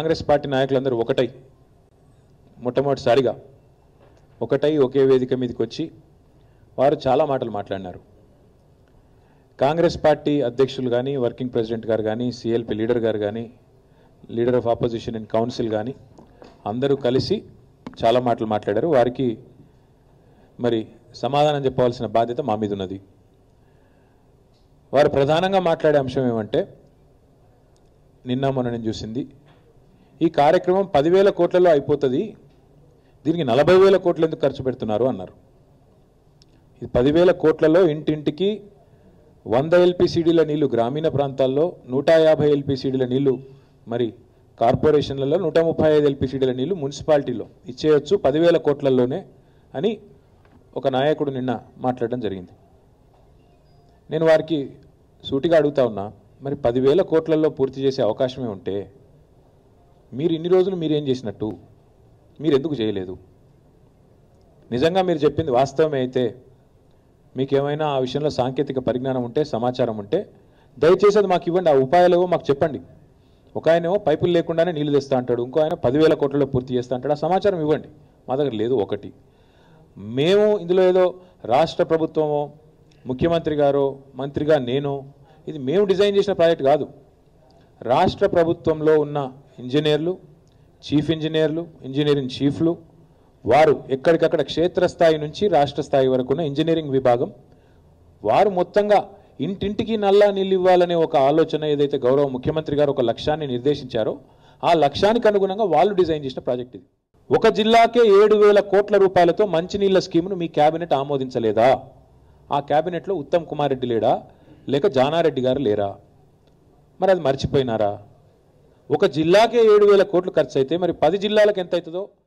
Congress party నాయకులందరూ ఒకటై మొట్టమొదటిసారిగా ఒకటై ఒకే వేదిక మీదకి వచ్చి వారు చాలా మాటలు మాట్లాడినారు కాంగ్రెస్ పార్టీ అధ్యక్షులు కానీ వర్కింగ్ ప్రెసిడెంట్ గారు కానీ సిఎల్పి లీడర్ గారు కానీ leader of opposition in council కానీ అందరూ కలిసి చాలా మాటలు మాట్లాడారు వారికి మరి సమాధానం చెప్పవలసిన బాధ్యత మా మీద ఉన్నది వారు ప్రధానంగా మాట్లాడే అంశం ఏమంటే నిన్న మొన్న నేను చూసింది ఈ కార్యక్రమం పదివేల కోట్లలో అయిపోతుంది దీనికి నలభై వేల కోట్లు ఎందుకు ఖర్చు పెడుతున్నారు అన్నారు ఇది పదివేల కోట్లలో ఇంటింటికి వంద ఎల్పిసిడీల నీళ్లు గ్రామీణ ప్రాంతాల్లో నూట యాభై ఎల్పిసిడీల నీళ్లు మరి కార్పొరేషన్లలో నూట ముప్పై ఐదు ఎల్పిసిడీల నీళ్లు మున్సిపాలిటీలో ఇచ్చేయచ్చు పదివేల కోట్లలోనే అని ఒక నాయకుడు నిన్న మాట్లాడడం జరిగింది నేను వారికి సూటిగా అడుగుతా ఉన్నా మరి పదివేల కోట్లలో పూర్తి చేసే అవకాశమే ఉంటే మీరు ఇన్ని రోజులు మీరు ఏం చేసినట్టు మీరు ఎందుకు చేయలేదు నిజంగా మీరు చెప్పింది వాస్తవమే అయితే మీకేమైనా ఆ విషయంలో సాంకేతిక పరిజ్ఞానం ఉంటే సమాచారం ఉంటే దయచేసి అది మాకు ఇవ్వండి ఆ ఉపాయాలు ఏవో మాకు చెప్పండి ఒక ఆయనేమో పైపులు లేకుండానే నీళ్లు తెస్తా అంటాడు ఇంకో ఆయన పదివేల కోట్లలో పూర్తి చేస్తా అంటాడు ఆ సమాచారం ఇవ్వండి మా దగ్గర లేదు ఒకటి మేము ఇందులో ఏదో రాష్ట్ర ప్రభుత్వమో ముఖ్యమంత్రి గారో మంత్రిగా నేను ఇది మేము డిజైన్ చేసిన ప్రాజెక్ట్ కాదు రాష్ట్ర ప్రభుత్వంలో ఉన్న ఇంజనీర్లు చీఫ్ ఇంజనీర్లు ఇంజనీరింగ్ చీఫ్లు వారు ఎక్కడికక్కడ క్షేత్రస్థాయి నుంచి రాష్ట్ర స్థాయి వరకు ఉన్న ఇంజనీరింగ్ విభాగం వారు మొత్తంగా ఇంటింటికి నల్లా నీళ్ళు ఇవ్వాలనే ఒక ఆలోచన ఏదైతే గౌరవ ముఖ్యమంత్రి గారు ఒక లక్ష్యాన్ని నిర్దేశించారో ఆ లక్ష్యానికి అనుగుణంగా వాళ్ళు డిజైన్ చేసిన ప్రాజెక్ట్ ఇది ఒక జిల్లాకే ఏడు వేల కోట్ల రూపాయలతో మంచినీళ్ళ స్కీమ్ను మీ కేబినెట్ ఆమోదించలేదా ఆ కేబినెట్లో ఉత్తమ్ కుమార్ రెడ్డి లేడా లేక జానారెడ్డి గారు లేరా మరి అది మర్చిపోయినారా ఒక జిల్లాకే ఏడు వేల కోట్లు ఖర్చు అయితే మరి పది జిల్లాలకు ఎంత అవుతుందో